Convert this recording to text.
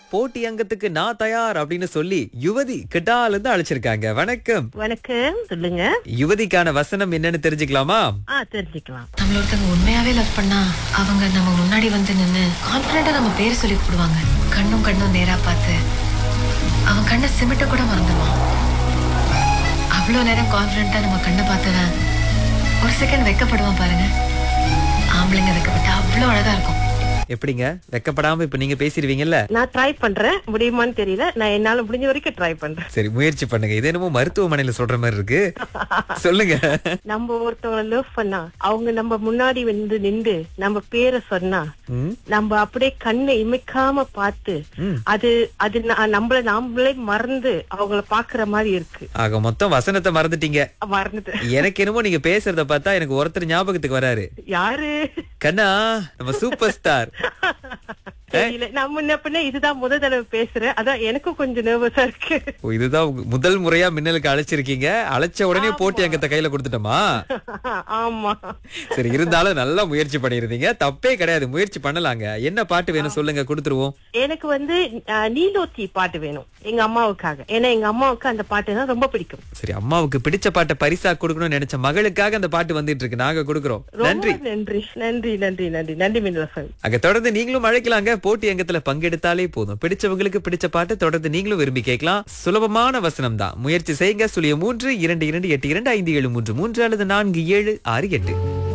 போட்டி அங்கத்துக்கு நான் தயார் அப்படின்னு சொல்லி யுவதி கிட்டால இருந்து அழைச்சிருக்காங்க வணக்கம் வணக்கம் சொல்லுங்க யுவதிக்கான வசனம் என்னன்னு தெரிஞ்சுக்கலாமா ஆ தெரிஞ்சுக்கலாம் நம்மள ஒருத்தவங்க உண்மையாவே லவ் பண்ணா அவங்க நம்ம முன்னாடி வந்து நின்னு கான்பிடண்டா நம்ம பேர் சொல்லி கூப்பிடுவாங்க கண்ணும் கண்ணும் நேரா பார்த்து அவன் கண்ணை சிமிட்ட கூட மறந்துடுவான் அவ்வளோ நேரம் கான்பிடண்டா நம்ம கண்ணை பார்த்தவன் ஒரு செகண்ட் வெக்கப்படுவான் பாருங்க ஆம்பளைங்க வெக்கப்பட்டா அவ்வளோ அழகா இருக்கும் எப்படிங்க வெக்கப்படாம இப்ப நீங்க பேசிடுவீங்கல்ல நான் ட்ரை பண்றேன் முடியுமான்னு தெரியல நான் என்னால முடிஞ்ச வரைக்கும் ட்ரை பண்றேன் சரி முயற்சி பண்ணுங்க இது என்னமோ மருத்துவமனையில சொல்ற மாதிரி இருக்கு சொல்லுங்க நம்ம ஒருத்தவங்க லவ் பண்ணா அவங்க நம்ம முன்னாடி வந்து நின்று நம்ம பேரை சொன்னா ம், நம்ம அப்படியே கண்ணை இமைக்காம பார்த்து ம். அது அது ந- நம்மள நாமளே மறந்து அவங்கள பாக்குற மாதிரி இருக்கு ஆக மொத்தம் வசனத்தை மறந்துட்டீங்க மறந்துட்டு எனக்கு என்னமோ நீங்க பேசுறத பார்த்தா எனக்கு ஒருத்தர் ஞாபகத்துக்கு வராரு யாரு கண்ணா நம்ம சூப்பர் ஸ்டார் தெரியல நான் முன்ன பின்ன இதுதான் முத தடவை பேசுறேன் அதான் எனக்கும் கொஞ்சம் நர்வஸா இருக்கு ஓ, இதுதான் உங்க முதல் முறையா மின்னலுக்கு அழைச்சிருக்கீங்க அழைச்ச உடனே போட்டி அங்கத்தை கையில கொடுத்துட்டோமா ஆமா சரி இருந்தாலும் நல்லா முயற்சி பண்ணிருந்தீங்க தப்பே கிடையாது முயற்சி பண்ணலாங்க என்ன பாட்டு வேணும் சொல்லுங்க கொடுத்துருவோம் எனக்கு வந்து அஹ், நீலோத்தி பாட்டு வேணும் எங்க அம்மாவுக்காக ஏன்னா எங்க அம்மாவுக்கு அந்த பாட்டு தான் ரொம்ப பிடிக்கும் சரி அம்மாவுக்கு பிடிச்ச பாட்டை பரிசா கொடுக்கணும்னு நினைச்ச மகளுக்காக அந்த பாட்டு வந்துட்டு இருக்கு நாங்க கொடுக்கறோம் நன்றி ரொம்ப நன்றி நன்றி நன்றி நன்றி நன்றி மின்னலசன் அங்க தொடர்ந்து நீங்களும் அழைக்கலாங்க போட்டி அங்கத்துல பங்கெடுத்தாலே போதும் பிடிச்சவங்களுக்கு பிடிச்ச பாட்டு தொடர்ந்து நீங்களும் விரும்பி கேட்கலாம் சுலபமான வசனம் தான் முயற்சி செய்யுங்க சுழிய மூன்று இரண்டு இரண்டு எட்டு இரண்டு ஐந்து ஏழு மூன்று மூன்று அல்லது நான்கு ஏழு ஆறு எட்டு